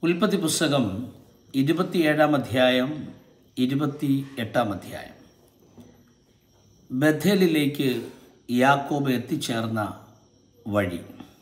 ഉൽപ്പത്തി പുസ്തകം ഇരുപത്തിയേഴാം അധ്യായം ഇരുപത്തി എട്ടാം അധ്യായം ബഥേലിലേക്ക് യാക്കോബ് എത്തിച്ചേർന്ന വഴി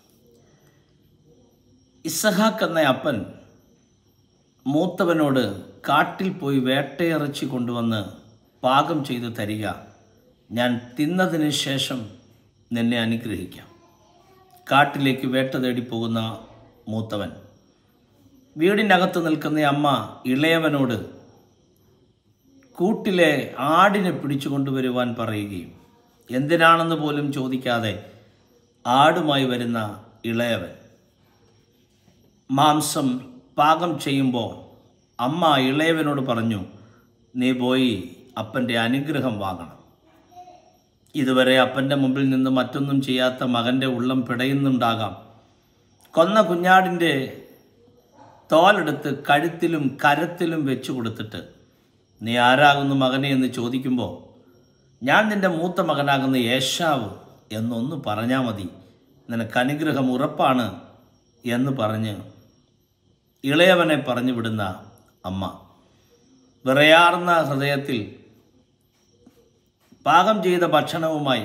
ഇസഹാക്ക് എന്ന അപ്പൻ മൂത്തവനോട് കാട്ടിൽ പോയി വേട്ടയിറച്ചി കൊണ്ടുവന്ന് പാകം ചെയ്തു തരിക ഞാൻ തിന്നതിന് ശേഷം നിന്നെ അനുഗ്രഹിക്കാം കാട്ടിലേക്ക് വേട്ട തേടി പോകുന്ന മൂത്തവൻ വീടിനകത്ത് നിൽക്കുന്ന അമ്മ ഇളയവനോട് കൂട്ടിലെ ആടിനെ പിടിച്ചു കൊണ്ടുവരുവാൻ പറയുകയും എന്തിനാണെന്ന് പോലും ചോദിക്കാതെ ആടുമായി വരുന്ന ഇളയവൻ മാംസം പാകം ചെയ്യുമ്പോൾ അമ്മ ഇളയവനോട് പറഞ്ഞു നീ പോയി അപ്പൻ്റെ അനുഗ്രഹം വാങ്ങണം ഇതുവരെ അപ്പൻ്റെ മുമ്പിൽ നിന്ന് മറ്റൊന്നും ചെയ്യാത്ത മകൻ്റെ ഉള്ളം പിടയുന്നുണ്ടാകാം കൊന്ന കുഞ്ഞാടിൻ്റെ തോലെടുത്ത് കഴുത്തിലും കരത്തിലും വെച്ചു കൊടുത്തിട്ട് നീ ആരാകുന്നു മകനെ എന്ന് ചോദിക്കുമ്പോൾ ഞാൻ നിൻ്റെ മൂത്ത മകനാകുന്ന യേശാവ് എന്നൊന്ന് പറഞ്ഞാൽ മതി നിനക്ക് അനുഗ്രഹം ഉറപ്പാണ് എന്ന് പറഞ്ഞ് ഇളയവനെ പറഞ്ഞു വിടുന്ന അമ്മ വിറയാർന്ന ഹൃദയത്തിൽ പാകം ചെയ്ത ഭക്ഷണവുമായി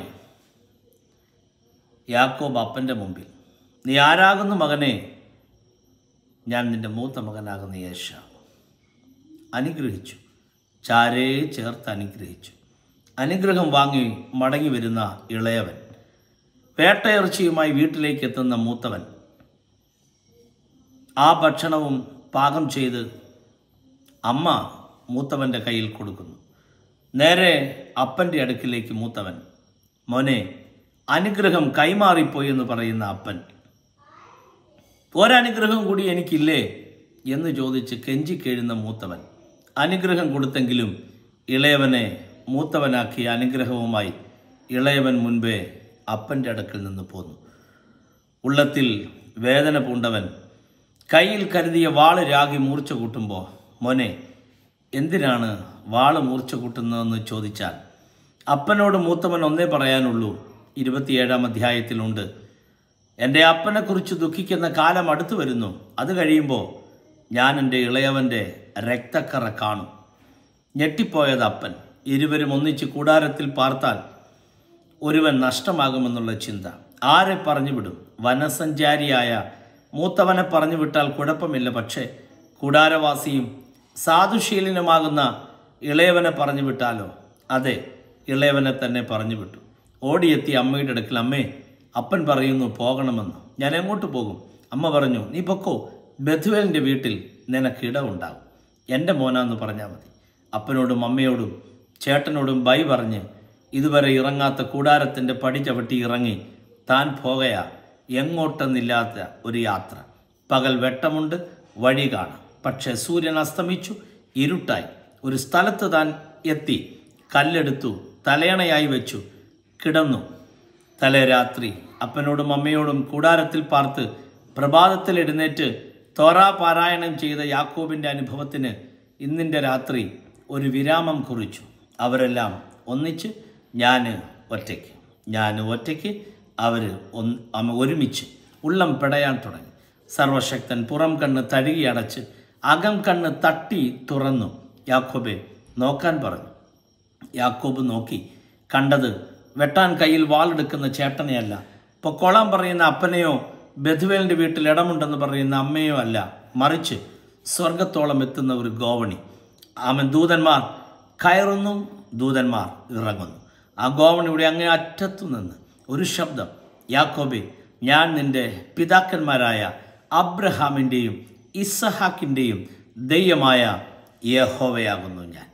യാക്കോബ് അപ്പൻ്റെ മുമ്പിൽ നീ ആരാകുന്നു മകനെ ഞാൻ നിൻ്റെ മൂത്ത മകനാകുന്ന യേശ അനുഗ്രഹിച്ചു ചാരേ ചേർത്ത് അനുഗ്രഹിച്ചു അനുഗ്രഹം വാങ്ങി മടങ്ങി വരുന്ന ഇളയവൻ വേട്ടയിറച്ചിയുമായി വീട്ടിലേക്ക് എത്തുന്ന മൂത്തവൻ ആ ഭക്ഷണവും പാകം ചെയ്ത് അമ്മ മൂത്തവൻ്റെ കയ്യിൽ കൊടുക്കുന്നു നേരെ അപ്പൻ്റെ അടുക്കിലേക്ക് മൂത്തവൻ മോനെ അനുഗ്രഹം കൈമാറിപ്പോയി എന്ന് പറയുന്ന അപ്പൻ ഒരനുഗ്രഹം കൂടി എനിക്കില്ലേ എന്ന് ചോദിച്ച് കെഞ്ചിക്കേഴുന്ന മൂത്തവൻ അനുഗ്രഹം കൊടുത്തെങ്കിലും ഇളയവനെ മൂത്തവനാക്കിയ അനുഗ്രഹവുമായി ഇളയവൻ മുൻപേ അപ്പൻ്റെ അടുക്കിൽ നിന്ന് പോന്നു ഉള്ളത്തിൽ വേദന പൂണ്ടവൻ കയ്യിൽ കരുതിയ വാള് രാഗി മൂർച്ച കൂട്ടുമ്പോൾ മോനെ എന്തിനാണ് വാള് മൂർച്ച കൂട്ടുന്നതെന്ന് ചോദിച്ചാൽ അപ്പനോട് മൂത്തവൻ ഒന്നേ പറയാനുള്ളൂ ഇരുപത്തിയേഴാം അധ്യായത്തിലുണ്ട് എൻ്റെ അപ്പനെക്കുറിച്ച് ദുഃഖിക്കുന്ന കാലം അടുത്തു വരുന്നു അത് കഴിയുമ്പോൾ ഞാൻ എൻ്റെ ഇളയവൻ്റെ രക്തക്കറ കാണും ഞെട്ടിപ്പോയത് അപ്പൻ ഇരുവരും ഒന്നിച്ച് കൂടാരത്തിൽ പാർത്താൽ ഒരുവൻ നഷ്ടമാകുമെന്നുള്ള ചിന്ത ആരെ പറഞ്ഞു വിടും വനസഞ്ചാരിയായ മൂത്തവനെ പറഞ്ഞു വിട്ടാൽ കുഴപ്പമില്ല പക്ഷേ കൂടാരവാസിയും സാധുശീലനുമാകുന്ന ഇളയവനെ പറഞ്ഞു വിട്ടാലോ അതെ ഇളയവനെ തന്നെ പറഞ്ഞു വിട്ടു ഓടിയെത്തി അമ്മയുടെ അടുക്കൽ അമ്മേ അപ്പൻ പറയുന്നു പോകണമെന്ന് ഞാൻ എങ്ങോട്ട് പോകും അമ്മ പറഞ്ഞു നീ പൊക്കോ ബഥുവേലിൻ്റെ വീട്ടിൽ നിനക്ക് ഇടമുണ്ടാകും എൻ്റെ മോനാന്ന് പറഞ്ഞാൽ മതി അപ്പനോടും അമ്മയോടും ചേട്ടനോടും ബൈ പറഞ്ഞ് ഇതുവരെ ഇറങ്ങാത്ത കൂടാരത്തിൻ്റെ പടി ചവിട്ടി ഇറങ്ങി താൻ പോകയാ എങ്ങോട്ടെന്നില്ലാത്ത ഒരു യാത്ര പകൽ വെട്ടമുണ്ട് വഴി കാണാം പക്ഷേ സൂര്യൻ അസ്തമിച്ചു ഇരുട്ടായി ഒരു സ്ഥലത്ത് താൻ എത്തി കല്ലെടുത്തു തലയണയായി വെച്ചു കിടന്നു തലേരാത്രി അപ്പനോടും അമ്മയോടും കൂടാരത്തിൽ പാർത്ത് പ്രഭാതത്തിൽ എഴുന്നേറ്റ് തോറാ പാരായണം ചെയ്ത യാക്കോബിൻ്റെ അനുഭവത്തിന് ഇന്നിൻ്റെ രാത്രി ഒരു വിരാമം കുറിച്ചു അവരെല്ലാം ഒന്നിച്ച് ഞാൻ ഒറ്റയ്ക്ക് ഞാൻ ഒറ്റയ്ക്ക് അവർ ഒന്ന് ഒരുമിച്ച് ഉള്ളം പിടയാൻ തുടങ്ങി സർവശക്തൻ പുറം കണ്ണ് തഴുകി അടച്ച് അകം കണ്ണ് തട്ടി തുറന്നു യാക്കോബെ നോക്കാൻ പറഞ്ഞു യാക്കോബ് നോക്കി കണ്ടത് വെട്ടാൻ കയ്യിൽ വാളെടുക്കുന്ന ചേട്ടനെയല്ല പൊക്കോളാൻ പറയുന്ന അപ്പനെയോ ബഥുവേലിൻ്റെ വീട്ടിൽ ഇടമുണ്ടെന്ന് പറയുന്ന അമ്മയോ അല്ല മറിച്ച് സ്വർഗത്തോളം എത്തുന്ന ഒരു ഗോവണി അവൻ ദൂതന്മാർ കയറുന്നു ദൂതന്മാർ ഇറങ്ങുന്നു ആ ഗോവണിയുടെ അങ്ങേ അറ്റത്തു നിന്ന് ഒരു ശബ്ദം യാക്കോബെ ഞാൻ നിന്റെ പിതാക്കന്മാരായ അബ്രഹാമിൻ്റെയും ഇസഹാക്കിൻ്റെയും ദൈവമായ യഹോവയാകുന്നു ഞാൻ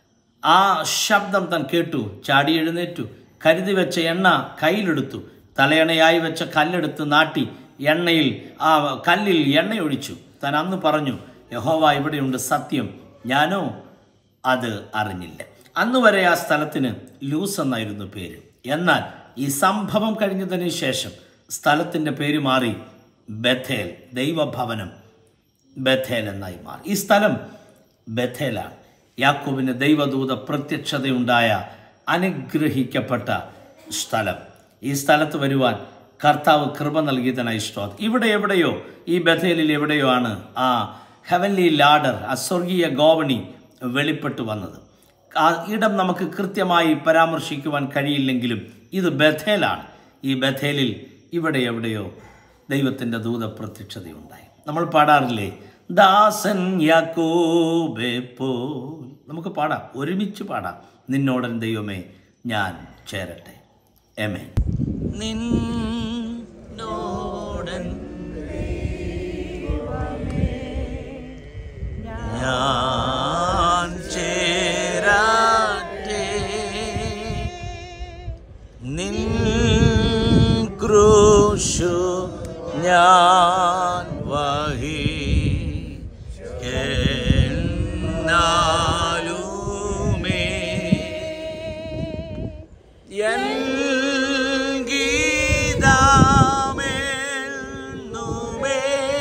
ആ ശബ്ദം താൻ കേട്ടു ചാടി എഴുന്നേറ്റു കരുതി വെച്ച എണ്ണ കയ്യിലെടുത്തു തലയണയായി വെച്ച കല്ലെടുത്ത് നാട്ടി എണ്ണയിൽ ആ കല്ലിൽ എണ്ണയൊഴിച്ചു താൻ അന്ന് പറഞ്ഞു യഹോവ ഇവിടെയുണ്ട് സത്യം ഞാനോ അത് അറിഞ്ഞില്ല അന്ന് വരെ ആ സ്ഥലത്തിന് ലൂസ് എന്നായിരുന്നു പേര് എന്നാൽ ഈ സംഭവം കഴിഞ്ഞതിന് ശേഷം സ്ഥലത്തിൻ്റെ പേര് മാറി ബഥേൽ ദൈവഭവനം ബഥേൽ എന്നായി മാറി ഈ സ്ഥലം ബഥേലാണ് യാക്കോബിന് ദൈവദൂത പ്രത്യക്ഷതയുണ്ടായ അനുഗ്രഹിക്കപ്പെട്ട സ്ഥലം ഈ സ്ഥലത്ത് വരുവാൻ കർത്താവ് കൃപ നൽകിയതിനായി സ്തോത്രം ഇവിടെ എവിടെയോ ഈ ബഥേലിൽ എവിടെയോ ആണ് ആ ഹെവൻലി ലാഡർ അസ്വർഗീയ ഗോവണി വെളിപ്പെട്ടു വന്നത് ആ ഇടം നമുക്ക് കൃത്യമായി പരാമർശിക്കുവാൻ കഴിയില്ലെങ്കിലും ഇത് ബഥേലാണ് ഈ ബഥേലിൽ ഇവിടെ എവിടെയോ ദൈവത്തിൻ്റെ ദൂത പ്രത്യക്ഷതയുണ്ടായി നമ്മൾ പാടാറില്ലേ ദാസൻ യാക്കോബേ പോൽ നമുക്ക് പാടാം ഒരുമിച്ച് പാടാം നിന്നോടൻ ദൈവമേ ഞാൻ ചേരട്ടെ എമേ നിന്നോടൻ ഞാൻ ചേരാറ്റേ നിൻ ക്രൂശു ഞാൻ വഹി എന്നാലുമേ എൻ ഗീതാമെന്നുമേ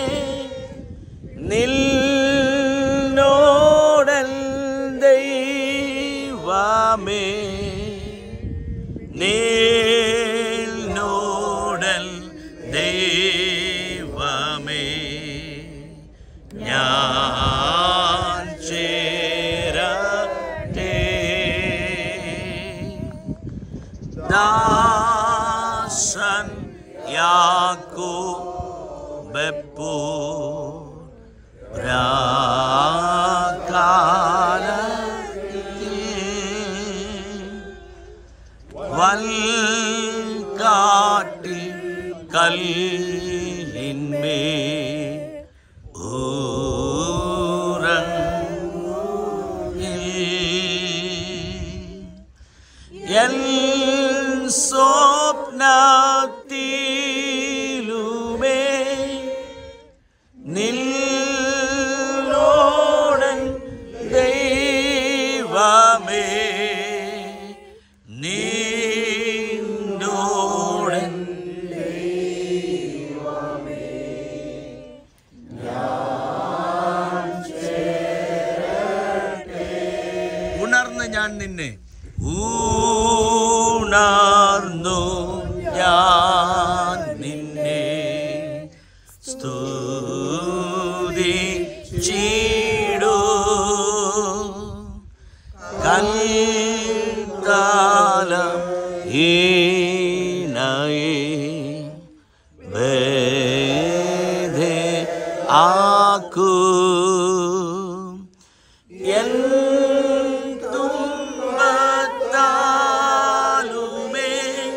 നിന്നോടൽ ദൈവമേ നിന്നോടൽ ദൈവമേ ഞാൻ ചേരട്ടെ ദാസൻ യാക്കോ ബെപ്പോ വൽക്കാട്ടി കല്ലിന്മേ എൻ സ്വപ്നത്തിലുമേ നിന്നോടൻ ദൈവമേ നിന്നോടൻ ഉണർന്ന് ഞാൻ നിന്നെ ഊണർന്നു ഞാൻ നിന്നെ സ്തുതി ചീടു കൽക്കാലം ഈനയെ വേദേ ആക്കൂ എൻ തുമ്പത്താലുമേ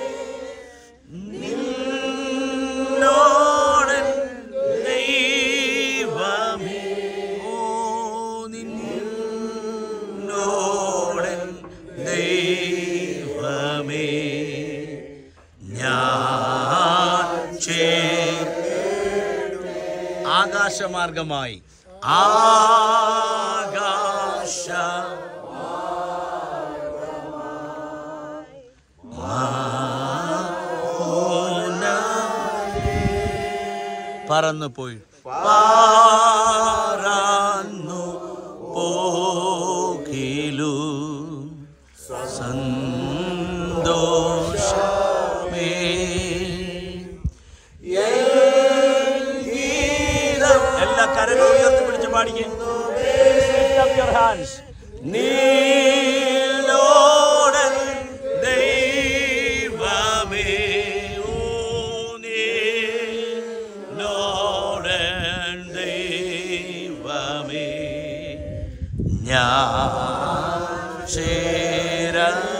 നിന്നോടൻ ദൈവമേ ഓ നിന്നോടൻ ദൈവമേ ഞാൻ ചേ ആകാശമാർഗമായി ആകാശ പറന്നു പോയി പാറാന്നു പോകിലു സന്തോഷമേ ഗീതം എല്ലാ കരകളും ഉയർത്തി പിടിച്ച് പാടിക്കേ നീലോടൻ ദൈവമേ ഓ നീലോടൻ ദൈവമേ ഞാൻ ചേരാ